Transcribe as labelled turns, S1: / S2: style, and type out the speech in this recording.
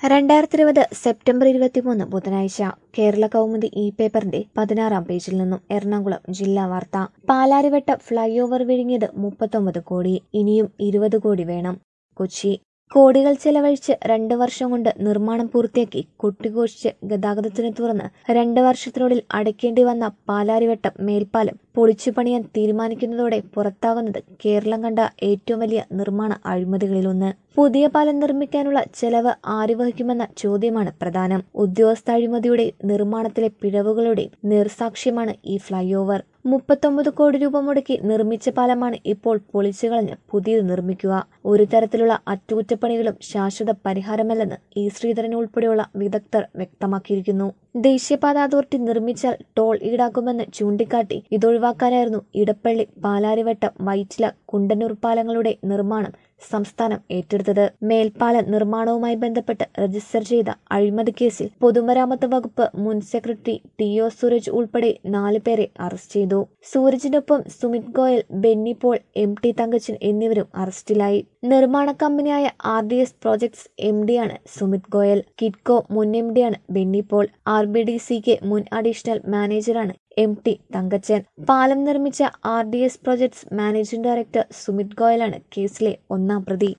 S1: രണ്ടായിരത്തി ഇരുപത് സെപ്റ്റംബർ ഇരുപത്തിമൂന്ന് ബുധനാഴ്ച കേരള കൗമുദി ഇ പേപ്പറിന്റെ പതിനാറാം പേജിൽ നിന്നും എറണാകുളം ജില്ലാ വാർത്ത പാലാരിവട്ട ഫ്ലൈ ഓവർ വിഴുങ്ങിയത് മുപ്പത്തൊമ്പത് കോടി ഇനിയും ഇരുപത് കോടി വേണം കൊച്ചി കോടികൾ ചെലവഴിച്ച് രണ്ട് വർഷം കൊണ്ട് നിർമ്മാണം പൂർത്തിയാക്കി കൊട്ടിഘോഷിച്ച് ഗതാഗതത്തിന് തുറന്ന് രണ്ട് വർഷത്തിനുള്ളിൽ അടയ്ക്കേണ്ടി വന്ന പാലാരിവട്ടം മേൽപ്പാലം പൊളിച്ചു പണിയാൻ തീരുമാനിക്കുന്നതോടെ പുറത്താകുന്നത് കേരളം കണ്ട ഏറ്റവും വലിയ നിർമ്മാണ അഴിമതികളിലൊന്ന് പുതിയ പാലം നിർമ്മിക്കാനുള്ള ചെലവ് ആര് വഹിക്കുമെന്ന ചോദ്യമാണ് പ്രധാനം ഉദ്യോഗസ്ഥ അഴിമതിയുടെ നിർമ്മാണത്തിലെ പിഴവുകളുടെ നിർസാക്ഷ്യമാണ് ഈ ഫ്ലൈ ഓവർ മുപ്പത്തൊമ്പത് കോടി രൂപ മുടക്കി നിർമ്മിച്ച പാലമാണ് ഇപ്പോൾ പൊളിച്ചു കളഞ്ഞ് പുതിയത് നിർമ്മിക്കുക ഒരു തരത്തിലുള്ള അറ്റകുറ്റപ്പണികളും ശാശ്വത പരിഹാരമല്ലെന്ന് ഇ ശ്രീധരൻ ഉൾപ്പെടെയുള്ള വിദഗ്ധർ വ്യക്തമാക്കിയിരിക്കുന്നു ദേശീയപാത അതോറിറ്റി നിർമ്മിച്ചാൽ ടോൾ ഈടാക്കുമെന്ന് ചൂണ്ടിക്കാട്ടി ഇതൊഴിവാക്കാനായിരുന്നു ഇടപ്പള്ളി പാലാരിവട്ടം വൈറ്റില കുണ്ടന്നൂർ പാലങ്ങളുടെ നിർമ്മാണം സംസ്ഥാനം ഏറ്റെടുത്തത് മേൽപ്പാല നിർമ്മാണവുമായി ബന്ധപ്പെട്ട് രജിസ്റ്റർ ചെയ്ത അഴിമതി കേസിൽ പൊതുമരാമത്ത് വകുപ്പ് മുൻ സെക്രട്ടറി ടി ഒ സൂരജ് ഉൾപ്പെടെ നാല് പേരെ അറസ്റ്റ് ചെയ്തു സൂരജിനൊപ്പം സുമിത് ഗോയൽ ബെന്നി പോൾ എം ടി തങ്കച്ചൻ എന്നിവരും അറസ്റ്റിലായി നിർമ്മാണ കമ്പനിയായ R D S projects M ഡിയാണ് സുമിത് ഗോയൽ കിറ്റ്കോ മുൻ എം ഡിയാണ് Benny Paul R B D C K മുൻ അഡീഷണൽ മാനേജറാണ് എം ടി തങ്കച്ചൻ പാലം നിർമ്മിച്ച R D S projects managing director Sumit ഗോയലാണ് കേസിലെ ഒന്നാം പ്രതി